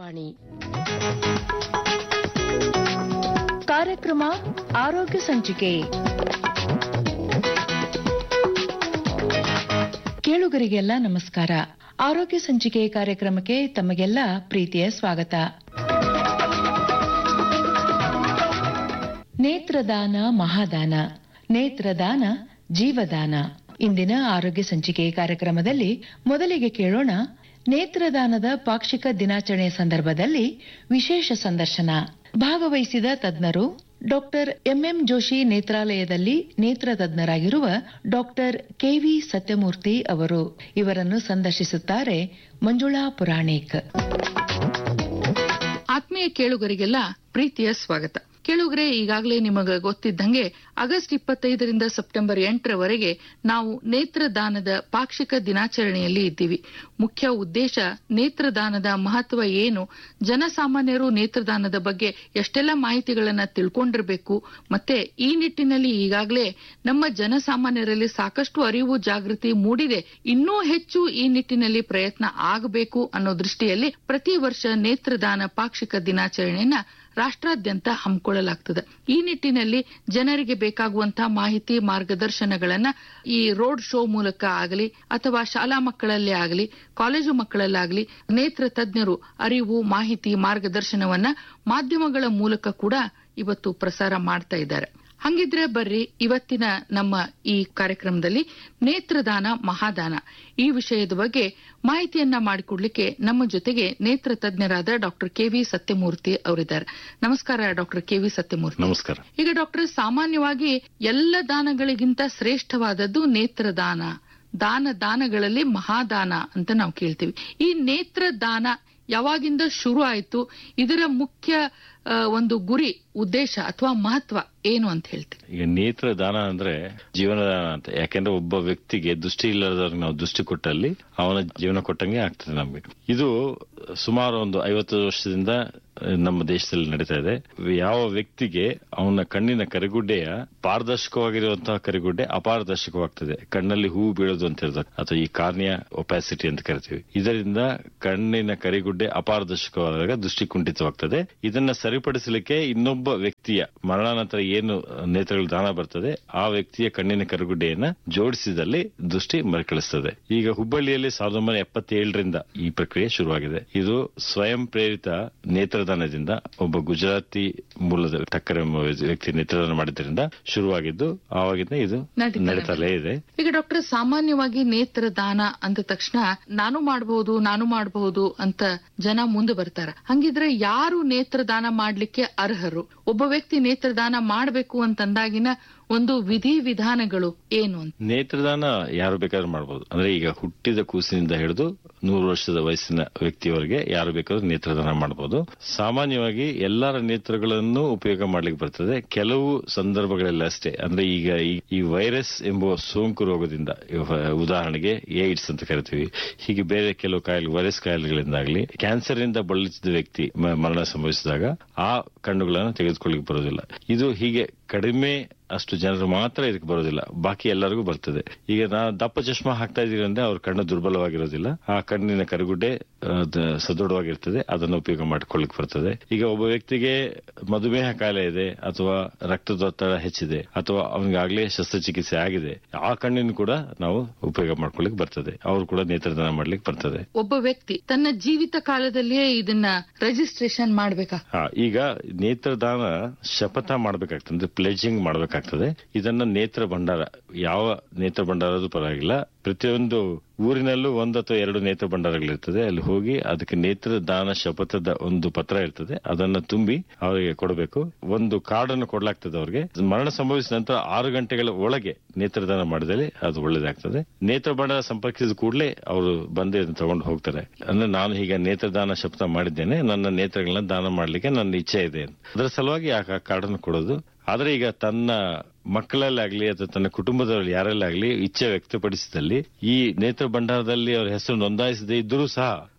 ವಾಣಿ ಕಾರ್ಯಕ್ರಮ ಆರೋಗ್ಯ ಸಂಚಿಕೆ ಕೇಳುಗರಿಗೆಲ್ಲ ನಮಸ್ಕಾರ ಆರೋಗ್ಯ ಸಂಚಿಕೆ ಕಾರ್ಯಕ್ರಮಕ್ಕೆ ತಮಗೆಲ್ಲ ಪ್ರೀತಿಯ ಸ್ವಾಗತ ನೇತ್ರದಾನ ಮಹಾದಾನ ನೇತ್ರದಾನ ಜೀವದಾನ ಇಂದಿನ ಆರೋಗ್ಯ ಸಂಚಿಕೆ ಕಾರ್ಯಕ್ರಮದಲ್ಲಿ ಮೊದಲಿಗೆ ಕೇಳೋಣ ನೇತ್ರದಾನದ ಪಾಕ್ಷಿಕ ದಿನಾಚರಣೆ ಸಂದರ್ಭದಲ್ಲಿ ವಿಶೇಷ ಸಂದರ್ಶನ ಭಾಗವಹಿಸಿದ ತಜ್ಞರು ಡಾಕ್ಟರ್ ಎಂಎಂ ಜೋಶಿ ನೇತ್ರಾಲಯದಲ್ಲಿ ನೇತ್ರ ತಜ್ಞರಾಗಿರುವ ಡಾಕ್ಟರ್ ಕೆವಿ ಸತ್ಯಮೂರ್ತಿ ಅವರು ಇವರನ್ನು ಸಂದರ್ಶಿಸುತ್ತಾರೆ ಮಂಜುಳಾ ಪುರಾಣಿಕ್ ಆತ್ಮೀಯ ಕೇಳುಗರಿಗೆಲ್ಲ ಪ್ರೀತಿಯ ಸ್ವಾಗತ ಕೇಳುಗರೆ ಈಗಾಗಲೇ ನಿಮಗೆ ಗೊತ್ತಿದ್ದಂಗೆ ಆಗಸ್ಟ್ ಇಪ್ಪತ್ತೈದರಿಂದ ಸೆಪ್ಟೆಂಬರ್ ಎಂಟರವರೆಗೆ ನಾವು ನೇತ್ರದಾನದ ಪಾಕ್ಷಿಕ ದಿನಾಚರಣೆಯಲ್ಲಿ ಇದ್ದೀವಿ ಮುಖ್ಯ ಉದ್ದೇಶ ನೇತ್ರದಾನದ ಮಹತ್ವ ಏನು ಜನಸಾಮಾನ್ಯರು ನೇತ್ರದಾನದ ಬಗ್ಗೆ ಎಷ್ಟೆಲ್ಲ ಮಾಹಿತಿಗಳನ್ನ ತಿಳ್ಕೊಂಡಿರಬೇಕು ಮತ್ತೆ ಈ ನಿಟ್ಟಿನಲ್ಲಿ ಈಗಾಗಲೇ ನಮ್ಮ ಜನಸಾಮಾನ್ಯರಲ್ಲಿ ಸಾಕಷ್ಟು ಅರಿವು ಜಾಗೃತಿ ಮೂಡಿದೆ ಇನ್ನೂ ಹೆಚ್ಚು ಈ ನಿಟ್ಟಿನಲ್ಲಿ ಪ್ರಯತ್ನ ಆಗಬೇಕು ಅನ್ನೋ ದೃಷ್ಟಿಯಲ್ಲಿ ಪ್ರತಿ ವರ್ಷ ನೇತ್ರದಾನ ಪಾಕ್ಷಿಕ ದಿನಾಚರಣೆಯನ್ನ ರಾಷ್ಟ್ರಾದ್ಯಂತ ಹಮ್ಮಿಕೊಳ್ಳಲಾಗ್ತದೆ ಈ ನಿಟ್ಟಿನಲ್ಲಿ ಜನರಿಗೆ ಬೇಕಾಗುವಂತಹ ಮಾಹಿತಿ ಮಾರ್ಗದರ್ಶನಗಳನ್ನ ಈ ರೋಡ್ ಶೋ ಮೂಲಕ ಆಗಲಿ ಅಥವಾ ಶಾಲಾ ಮಕ್ಕಳಲ್ಲೇ ಆಗಲಿ ಕಾಲೇಜು ಮಕ್ಕಳಲ್ಲಾಗಲಿ ನೇತ್ರ ತಜ್ಞರು ಅರಿವು ಮಾಹಿತಿ ಮಾರ್ಗದರ್ಶನವನ್ನ ಮಾಧ್ಯಮಗಳ ಮೂಲಕ ಕೂಡ ಇವತ್ತು ಪ್ರಸಾರ ಮಾಡ್ತಾ ಇದ್ದಾರೆ ಹಂಗಿದ್ರೆ ಬರ್ರಿ ಇವತ್ತಿನ ನಮ್ಮ ಈ ಕಾರ್ಯಕ್ರಮದಲ್ಲಿ ನೇತ್ರದಾನ ಮಹಾದಾನ ಈ ವಿಷಯದ ಬಗ್ಗೆ ಮಾಹಿತಿಯನ್ನ ಮಾಡಿಕೊಡ್ಲಿಕ್ಕೆ ನಮ್ಮ ಜೊತೆಗೆ ನೇತ್ರ ತಜ್ಞರಾದ ಡಾಕ್ಟರ್ ಕೆವಿ ಸತ್ಯಮೂರ್ತಿ ಅವರಿದ್ದಾರೆ ನಮಸ್ಕಾರ ಡಾಕ್ಟರ್ ಕೆವಿ ಸತ್ಯಮೂರ್ತಿ ನಮಸ್ಕಾರ ಈಗ ಡಾಕ್ಟರ್ ಸಾಮಾನ್ಯವಾಗಿ ಎಲ್ಲ ದಾನಗಳಿಗಿಂತ ಶ್ರೇಷ್ಠವಾದದ್ದು ನೇತ್ರದಾನ ದಾನ ದಾನಗಳಲ್ಲಿ ಮಹಾದಾನ ಅಂತ ನಾವು ಕೇಳ್ತೀವಿ ಈ ನೇತ್ರದಾನ ಯಾವಾಗಿಂದ ಶುರು ಆಯ್ತು ಇದರ ಮುಖ್ಯ ಆ, ಒಂದು ಗುರಿ ಉದ್ದೇಶ ಅಥವಾ ಮಹತ್ವ ಏನು ಅಂತ ಹೇಳ್ತೀವಿ ಈಗ ನೇತ್ರ ದಾನ ಅಂದ್ರೆ ಜೀವನದಾನ ಅಂತ ಯಾಕೆಂದ್ರೆ ಒಬ್ಬ ವ್ಯಕ್ತಿಗೆ ದೃಷ್ಟಿ ಇಲ್ಲದವ್ರಿಗೆ ನಾವು ದೃಷ್ಟಿ ಕೊಟ್ಟಲ್ಲಿ ಅವನ ಜೀವನ ಕೊಟ್ಟಂಗೆ ಆಗ್ತದೆ ನಮ್ಗೆ ಇದು ಸುಮಾರು ಒಂದು ಐವತ್ತು ವರ್ಷದಿಂದ ಆ, ನಮ್ಮ ದೇಶದಲ್ಲಿ ನಡೀತಾ ಇದೆ ಯಾವ ವ್ಯಕ್ತಿಗೆ ಅವನ ಕಣ್ಣಿನ ಕರಿಗುಡ್ಡೆಯ ಪಾರದರ್ಶಕವಾಗಿರುವಂತಹ ಕರಿಗುಡ್ಡೆ ಅಪಾರದರ್ಶಕವಾಗ್ತದೆ ಕಣ್ಣಲ್ಲಿ ಹೂವು ಬೀಳೋದು ಅಂತ ಹೇಳ್ತಾರೆ ಅಥವಾ ಈ ಕಾರ್ನಿಯ ಒಪಾಸಿಟಿ ಅಂತ ಕರಿತೀವಿ ಇದರಿಂದ ಕಣ್ಣಿನ ಕರಿಗುಡ್ಡೆ ಅಪಾರದರ್ಶಕವಾದಾಗ ದೃಷ್ಟಿ ಕುಂಠಿತವಾಗ್ತದೆ ಇದನ್ನ ಸರಿಪಡಿಸಲಿಕ್ಕೆ ಇನ್ನೊಬ್ಬ ವ್ಯಕ್ತಿಯ ಮರಣಾನಂತರ ಏನು ನೇತ್ರಗಳು ದಾನ ಬರ್ತದೆ ಆ ವ್ಯಕ್ತಿಯ ಕಣ್ಣಿನ ಕರುಗುಡ್ಡೆಯನ್ನ ಜೋಡಿಸಿದಲ್ಲಿ ದೃಷ್ಟಿ ಮರುಕಳಿಸ್ತದೆ ಈಗ ಹುಬ್ಬಳ್ಳಿಯಲ್ಲಿ ಸಾವಿರದ ಒಂಬೈನೂರ ಎಪ್ಪತ್ತೇಳರಿಂದ ಈ ಪ್ರಕ್ರಿಯೆ ಶುರುವಾಗಿದೆ ಇದು ಸ್ವಯಂ ಪ್ರೇರಿತ ನೇತ್ರದಾನದಿಂದ ಒಬ್ಬ ಗುಜರಾತಿ ಮೂಲದ ಟಕ್ಕರ್ ಎಂಬ ವ್ಯಕ್ತಿ ನೇತ್ರದಾನ ಮಾಡಿದ್ರಿಂದ ಶುರುವಾಗಿದ್ದು ಆವಾಗಿಂದ ಇದು ನಡೀತಾ ನಡೀತಲೇ ಇದೆ ಈಗ ಡಾಕ್ಟರ್ ಸಾಮಾನ್ಯವಾಗಿ ನೇತ್ರದಾನ ಅಂದ ತಕ್ಷಣ ನಾನು ಮಾಡಬಹುದು ನಾನು ಮಾಡಬಹುದು ಅಂತ ಜನ ಮುಂದೆ ಬರ್ತಾರೆ ಹಂಗಿದ್ರೆ ಯಾರು ನೇತ್ರದಾನ ಮಾಡ್ಲಿಕ್ಕೆ ಅರ್ಹರು ಒಬ್ಬ ವ್ಯಕ್ತಿ ನೇತ್ರದಾನ ಮಾಡಬೇಕು ಅಂತಂದಾಗಿನ ಒಂದು ವಿಧಿ ವಿಧಾನಗಳು ಏನು ಅಂತ ನೇತ್ರದಾನ ಯಾರು ಬೇಕಾದ್ರೂ ಮಾಡಬಹುದು ಅಂದ್ರೆ ಈಗ ಹುಟ್ಟಿದ ಕೂಸಿನಿಂದ ಹಿಡಿದು ನೂರು ವರ್ಷದ ವಯಸ್ಸಿನ ವ್ಯಕ್ತಿಯವರೆಗೆ ಯಾರು ಬೇಕಾದ್ರೂ ನೇತ್ರದಾನ ಮಾಡಬಹುದು ಸಾಮಾನ್ಯವಾಗಿ ಎಲ್ಲರ ನೇತ್ರಗಳನ್ನು ಉಪಯೋಗ ಮಾಡ್ಲಿಕ್ಕೆ ಬರ್ತದೆ ಕೆಲವು ಸಂದರ್ಭಗಳಲ್ಲಿ ಅಷ್ಟೇ ಅಂದ್ರೆ ಈಗ ಈ- ಈ ವೈರಸ್ ಎಂಬ ಸೋಂಕು ರೋಗದಿಂದ ಇವ- ಉದಾಹರಣೆಗೆ ಏಡ್ಸ್ ಅಂತ ಕರಿತೀವಿ ಹೀಗೆ ಬೇರೆ ಕೆಲವು ಕಾಯಿಲೆ ವೈರಸ್ ಕಾಯಿಲೆಗಳಿಂದಾಗ್ಲಿ ಕ್ಯಾನ್ಸರ್ ಇಂದ ಬಳಲಿಸಿದ ವ್ಯಕ್ತಿ ಮ- ಮರಣ ಸಂಭವಿಸಿದಾಗ ಆ ಕಣ್ಣುಗಳನ್ನು ತೆಗೆದುಕೊಳ್ಳಿಕ್ಕೆ ಬರೋದಿಲ್ಲ ಇದು ಹೀಗೆ ಕಡಿಮೆ ಅಷ್ಟು ಜನರು ಮಾತ್ರ ಇದಕ್ಕೆ ಬರೋದಿಲ್ಲ ಬಾಕಿ ಎಲ್ಲರಿಗೂ ಬರ್ತದೆ ಈಗ ನಾ ದಪ್ಪ ಚಶ್ಮಾ ಹಾಕ್ತಾ ಇದೀವಿ ಅಂದ್ರೆ ಅವ್ರ ಕಣ್ಣು ದುರ್ಬಲವಾಗಿರೋದಿಲ್ಲ ಆ ಕಣ್ಣಿನ ಕರುಗುಡ್ಡೆ ಆ, ದ- ಸದೃಢವಾಗಿರ್ತದೆ ಅದನ್ನು ಉಪಯೋಗ ಮಾಡ್ಕೊಳ್ಳಿಕ್ ಬರ್ತದೆ ಈಗ ಒಬ್ಬ ವ್ಯಕ್ತಿಗೆ ಮಧುಮೇಹ ಕಾಯಿಲೆ ಇದೆ ಅಥವಾ ರಕ್ತದೊತ್ತಡ ಹೆಚ್ಚಿದೆ ಅಥವಾ ಅವನಿಗಾಗ್ಲೇ ಶಸ್ತ್ರಚಿಕಿತ್ಸೆ ಆಗಿದೆ ಆ ಕಣ್ಣಿನ ಕೂಡ ನಾವು ಉಪಯೋಗ ಮಾಡ್ಕೊಳ್ಳಿಕ್ ಬರ್ತದೆ ಅವರು ಕೂಡ ನೇತ್ರದಾನ ಮಾಡ್ಲಿಕ್ಕೆ ಬರ್ತದೆ ಒಬ್ಬ ವ್ಯಕ್ತಿ ತನ್ನ ಜೀವಿತ ಕಾಲದಲ್ಲಿಯೇ ಇದನ್ನ ರಿಜಿಸ್ಟ್ರೇಷನ್ ಮಾಡ್ಬೇಕಾ ಹಾ ಈಗ ನೇತ್ರದಾನ ಶಪಥ ಮಾಡ್ಬೇಕಾಗ್ತದೆ ಅಂದ್ರೆ ಪ್ಲೆಜಿಂಗ್ ಮಾಡ್ಬೇಕಾಗ್ತದೆ ಇದನ್ನ ನೇತ್ರ ಭಂಡಾರ ಯಾವ ನೇತ್ರ ಭಂಡಾರದು ಪರವಾಗಿಲ್ಲ ಪ್ರತಿಯೊಂದು ಊರಿನಲ್ಲೂ ಒಂದು ಅಥವಾ ಎರಡು ನೇತ್ರ ಭಂಡಾರಗಳಿರ್ತದೆ ಅಲ್ಲಿ ಹೋಗಿ ಅದಕ್ಕೆ ನೇತ್ರದಾನ ಶಪಥದ ಒಂದು ಪತ್ರ ಇರ್ತದೆ ಅದನ್ನ ತುಂಬಿ ಅವರಿಗೆ ಕೊಡಬೇಕು ಒಂದು ಕಾರ್ಡ್ ಅನ್ನು ಕೊಡ್ಲಾಗ್ತದೆ ಅವ್ರಿಗೆ ಮರಣ ಸಂಭವಿಸಿದ ನಂತರ ಆರು ಗಂಟೆಗಳ ಒಳಗೆ ನೇತ್ರದಾನ ಮಾಡಿದಲ್ಲಿ ಅದು ಒಳ್ಳೇದಾಗ್ತದೆ ನೇತ್ರ ಭಂಡಾರ ಸಂಪರ್ಕಿಸಿದ ಕೂಡಲೇ ಅವರು ಬಂದು ಇದನ್ನ ತಗೊಂಡು ಹೋಗ್ತಾರೆ ಅಂದ್ರೆ ನಾನು ಈಗ ನೇತ್ರದಾನ ಶಪಥ ಮಾಡಿದ್ದೇನೆ ನನ್ನ ನೇತ್ರಗಳನ್ನ ದಾನ ಮಾಡ್ಲಿಕ್ಕೆ ನನ್ನ ಇಚ್ಛೆ ಇದೆ ಅಂತ. ಅದರ ಸಲುವಾಗಿ ಆ ಕಾರ್ಡನ್ನು ಕೊಡೋದು ಆದ್ರೆ ಈಗ ತನ್ನ ಮಕ್ಕಳಲ್ಲಾಗ್ಲಿ ಅಥವಾ ತನ್ನ ಕುಟುಂಬದವರಲ್ಲಿ ಯಾರಲ್ಲಾಗ್ಲಿ ಇಚ್ಛೆ ವ್ಯಕ್ತಪಡಿಸಿದಲ್ಲಿ ಈ ನೇತ್ರ ಭಂಡಾರದಲ್ಲಿ ಅವರ ಹೆಸರು ನೋಂದಾಯಿಸದೇ ಇದ್ರೂ ಸಹ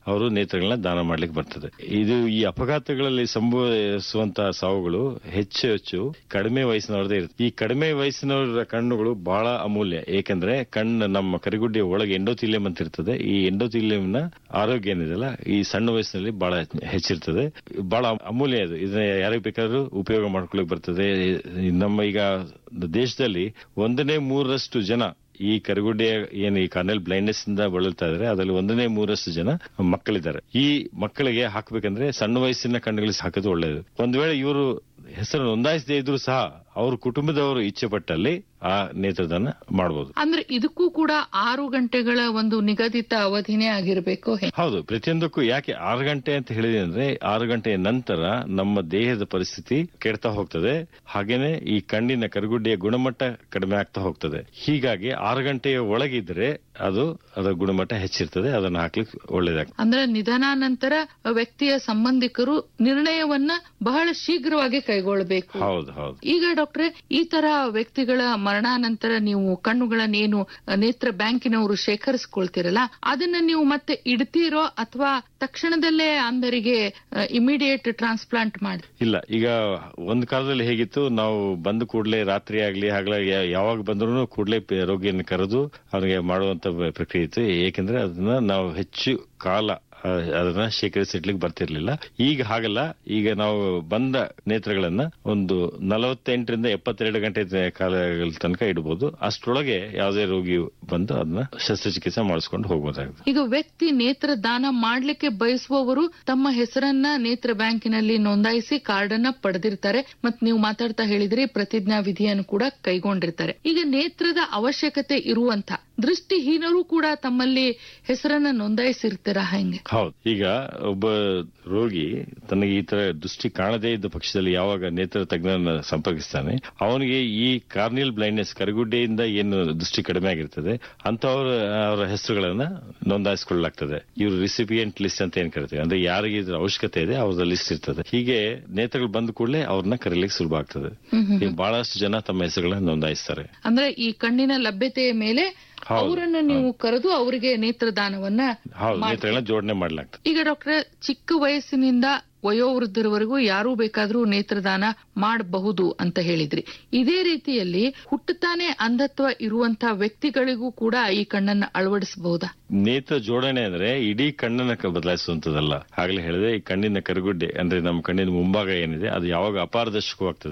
ಅವರು ನೇತ್ರಗಳನ್ನ ದಾನ ಮಾಡ್ಲಿಕ್ಕೆ ಬರ್ತದೆ ಇದು ಈ ಅಪಘಾತಗಳಲ್ಲಿ ಸಂಭವಿಸುವಂತಹ ಸಾವುಗಳು ಹೆಚ್ಚು ಹೆಚ್ಚು ಕಡಿಮೆ ವಯಸ್ಸಿನವ್ರದೇ ಇರುತ್ತೆ ಈ ಕಡಿಮೆ ವಯಸ್ಸಿನವರ ಕಣ್ಣುಗಳು ಬಹಳ ಅಮೂಲ್ಯ ಏಕೆಂದ್ರೆ ಕಣ್ಣು ನಮ್ಮ ಕರಿಗುಡ್ಡಿಯ ಒಳಗೆ ಎಂಡೋಥಿಲಿಯಂ ಅಂತ ಇರ್ತದೆ ಈ ಎಂಡೋಥಿಲಿಯಂನ ಆರೋಗ್ಯ ಏನಿದೆಲ್ಲ ಈ ಸಣ್ಣ ವಯಸ್ಸಿನಲ್ಲಿ ಬಹಳ ಹೆಚ್ಚಿರ್ತದೆ ಬಹಳ ಅಮೂಲ್ಯ ಇದು ಇದನ್ನ ಯಾರಿಗೆ ಬೇಕಾದ್ರೂ ಉಪಯೋಗ ಮಾಡ್ಕೊಳ್ಳಿಕ್ ಬರ್ತದೆ ನಮ್ಮ ಈಗ ದೇಶದಲ್ಲಿ ಒಂದನೇ ಮೂರರಷ್ಟು ಜನ ಈ ಕರಿಗುಡ್ಡೆಯ ಏನು ಈ ಕಾರ್ನಲ್ ಬ್ಲೈಂಡ್ನೆಸ್ ಇಂದ ಬಳಲ್ತಾ ಇದಾರೆ ಅದರಲ್ಲಿ ಒಂದನೇ ಮೂರಷ್ಟು ಜನ ಮಕ್ಕಳಿದ್ದಾರೆ ಈ ಮಕ್ಕಳಿಗೆ ಹಾಕ್ಬೇಕಂದ್ರೆ ಸಣ್ಣ ವಯಸ್ಸಿನ ಕಣ್ಣುಗಳಿಗೆ ಹಾಕೋದು ಒಳ್ಳೆಯದು ಒಂದ್ ವೇಳೆ ಇವರು ಹೆಸರು ನೋಂದಾಯಿಸದೇ ಇದ್ರು ಸಹ ಅವ್ರ ಕುಟುಂಬದವರು ಇಚ್ಛೆ ಪಟ್ಟಲ್ಲಿ ಆ ನೇತ್ರದಾನ ಮಾಡಬಹುದು ಅಂದ್ರೆ ಇದಕ್ಕೂ ಕೂಡ ಆರು ಗಂಟೆಗಳ ಒಂದು ನಿಗದಿತ ಅವಧಿನೇ ಆಗಿರಬೇಕು ಹೌದು ಪ್ರತಿಯೊಂದಕ್ಕೂ ಯಾಕೆ ಆರು ಗಂಟೆ ಅಂತ ಹೇಳಿದೆ ಅಂದ್ರೆ ಆರು ಗಂಟೆಯ ನಂತರ ನಮ್ಮ ದೇಹದ ಪರಿಸ್ಥಿತಿ ಕೆಡ್ತಾ ಹೋಗ್ತದೆ ಹಾಗೇನೆ ಈ ಕಣ್ಣಿನ ಕರುಗುಡ್ಡೆಯ ಗುಣಮಟ್ಟ ಕಡಿಮೆ ಆಗ್ತಾ ಹೋಗ್ತದೆ ಹೀಗಾಗಿ ಆರು ಗಂಟೆಯ ಒಳಗಿದ್ರೆ ಅದು ಅದರ ಗುಣಮಟ್ಟ ಹೆಚ್ಚಿರ್ತದೆ ಅದನ್ನ ಹಾಕ್ಲಿಕ್ಕೆ ಒಳ್ಳೇದಾಗ್ತದೆ ಅಂದ್ರೆ ನಿಧನಾನಂತರ ವ್ಯಕ್ತಿಯ ಸಂಬಂಧಿಕರು ನಿರ್ಣಯವನ್ನ ಬಹಳ ಶೀಘ್ರವಾಗಿ ಕೈಗೊಳ್ಳಬೇಕು ಹೌದು ಹೌದು ಈಗ ಡಾಕ್ಟ್ರೆ ಈ ತರ ವ್ಯಕ್ತಿಗಳ ಮರಣಾನಂತರ ನೀವು ಕಣ್ಣುಗಳನ್ನೇನು ನೇತ್ರ ಬ್ಯಾಂಕಿನವರು ಶೇಖರಿಸಿಕೊಳ್ತಿರಲ್ಲ ಅದನ್ನ ನೀವು ಮತ್ತೆ ಇಡ್ತೀರೋ ಅಥವಾ ತಕ್ಷಣದಲ್ಲೇ ಅಂಧರಿಗೆ ಇಮಿಡಿಯೇಟ್ ಟ್ರಾನ್ಸ್ಪ್ಲಾಂಟ್ ಮಾಡಿ ಇಲ್ಲ ಈಗ ಒಂದ್ ಕಾಲದಲ್ಲಿ ಹೇಗಿತ್ತು ನಾವು ಬಂದ ಕೂಡಲೇ ರಾತ್ರಿ ಆಗ್ಲಿ ಹಗಲಾಗಿ ಯಾವಾಗ ಬಂದ್ರು ಕೂಡಲೇ ರೋಗಿಯನ್ನು ಕರೆದು ಅವನಿಗೆ ಮಾಡುವಂತ ಪ್ರಕ್ರಿಯೆ ಇತ್ತು ಏಕೆಂದ್ರೆ ಅದನ್ನ ನಾವು ಹೆಚ್ಚು ಕಾಲ ಆ, ಅದನ್ನ ಶೇಖರಿಸಿಡ್ಲಿಕ್ಕೆ ಬರ್ತಿರ್ಲಿಲ್ಲ ಈಗ ಹಾಗಲ್ಲ ಈಗ ನಾವು ಬಂದ ನೇತ್ರಗಳನ್ನ ಒಂದು ನಲವತ್ತೆಂಟರಿಂದ ಎಪ್ಪತ್ತೆರಡು ಗಂಟೆ ಕಾಲಗಳ ತನಕ ಇಡಬಹುದು ಅಷ್ಟರೊಳಗೆ ಯಾವುದೇ ರೋಗಿ ಬಂದು ಅದನ್ನ ಶಸ್ತ್ರಚಿಕಿತ್ಸೆ ಮಾಡಿಸ್ಕೊಂಡು ಹೋಗ್ಬೋದಾಗುತ್ತೆ ಈಗ ವ್ಯಕ್ತಿ ನೇತ್ರ ದಾನ ಮಾಡ್ಲಿಕ್ಕೆ ಬಯಸುವವರು ತಮ್ಮ ಹೆಸರನ್ನ ನೇತ್ರ ಬ್ಯಾಂಕಿನಲ್ಲಿ ನೋಂದಾಯಿಸಿ ಕಾರ್ಡ್ ಅನ್ನ ಪಡೆದಿರ್ತಾರೆ ಮತ್ ನೀವು ಮಾತಾಡ್ತಾ ಹೇಳಿದ್ರಿ ಪ್ರತಿಜ್ಞಾ ವಿಧಿಯನ್ನು ಕೂಡ ಕೈಗೊಂಡಿರ್ತಾರೆ ಈಗ ನೇತ್ರದ ಅವಶ್ಯಕತೆ ಇರುವಂತ ದೃಷ್ಟಿಹೀನರು ಕೂಡ ತಮ್ಮಲ್ಲಿ ಹೆಸರನ್ನ ನೋಂದಾಯಿಸಿರ್ತೀರಾ ಹೆಂಗೆ ಹೌದು ಈಗ ಒಬ್ಬ ರೋಗಿ ತನಗೆ ಈ ತರ ದೃಷ್ಟಿ ಕಾಣದೇ ಇದ್ದ ಪಕ್ಷದಲ್ಲಿ ಯಾವಾಗ ನೇತ್ರ ತಜ್ಞರನ್ನ ಸಂಪರ್ಕಿಸ್ತಾನೆ ಅವನಿಗೆ ಈ ಕಾರ್ನಿಯಲ್ ಬ್ಲೈಂಡ್ನೆಸ್ ಕರಗುಡ್ಡೆಯಿಂದ ಏನು ದೃಷ್ಟಿ ಕಡಿಮೆ ಆಗಿರ್ತದೆ ಅಂತವ್ರ ಅವರ ಹೆಸರುಗಳನ್ನ ನೋಂದಾಯಿಸಿಕೊಳ್ಳಲಾಗ್ತದೆ ಇವರು ರಿಸಿಪಿಯಂಟ್ ಲಿಸ್ಟ್ ಅಂತ ಏನ್ ಕರಿತೀವಿ ಅಂದ್ರೆ ಯಾರಿಗೆ ಇದ್ರ ಅವಶ್ಯಕತೆ ಇದೆ ಅವ್ರದ ಲಿಸ್ಟ್ ಇರ್ತದೆ ಹೀಗೆ ನೇತ್ರಗಳು ಬಂದ ಕೂಡಲೇ ಅವ್ರನ್ನ ಕರೀಲಿಕ್ಕೆ ಸುಲಭ ಆಗ್ತದೆ ಈಗ ಬಹಳಷ್ಟು ಜನ ತಮ್ಮ ಹೆಸರುಗಳನ್ನ ನೋಂದಾಯಿಸ್ತಾರೆ ಅಂದ್ರೆ ಈ ಕಣ್ಣಿನ ಲಭ್ಯತೆಯ ಮೇಲೆ ಹೌದು, ಅವರನ್ನ ನೀವು ಕರೆದು ಅವರಿಗೆ ನೇತ್ರದಾನವನ್ನ ಹೌದು ಮಾಡ್ತೀರಿ. ನೇತ್ರಗಳನ್ನ ಜೋಡಣೆ ಮಾಡ್ಲಾಗ್ತದೆ ಈಗ ಡಾಕ್ಟ್ರೆ ಚಿಕ್ಕ ವಯಸ್ಸಿನಿಂದ ವಯೋವೃದ್ಧರವರೆಗೂ ಯಾರೂ ಬೇಕಾದ್ರೂ ನೇತ್ರದಾನ ಮಾಡಬಹುದು ಅಂತ ಹೇಳಿದ್ರಿ ಇದೇ ರೀತಿಯಲ್ಲಿ ಹುಟ್ಟುತ್ತಾನೆ ಅಂಧತ್ವ ಇರುವಂತ ವ್ಯಕ್ತಿಗಳಿಗೂ ಕೂಡ ಈ ಕಣ್ಣನ್ನ ಅಳವಡಿಸಬಹುದಾ ನೇತ್ರ ಜೋಡಣೆ ಅಂದ್ರೆ ಇಡೀ ಕಣ್ಣನ್ನ ಕ- ಬದಲಾಯಿಸುವಂತದಲ್ಲ ಆಗ್ಲೇ ಹೇಳಿದೆ ಈ ಕಣ್ಣಿನ ಕರುಗುಡ್ಡೆ ಅಂದ್ರೆ ನಮ್ಮ ಕಣ್ಣಿನ ಮುಂಭಾಗ ಏನಿದೆ ಅದು ಯಾವಾಗ ಅಪಾರದರ್ಶಕವಾಗ್ತದೆ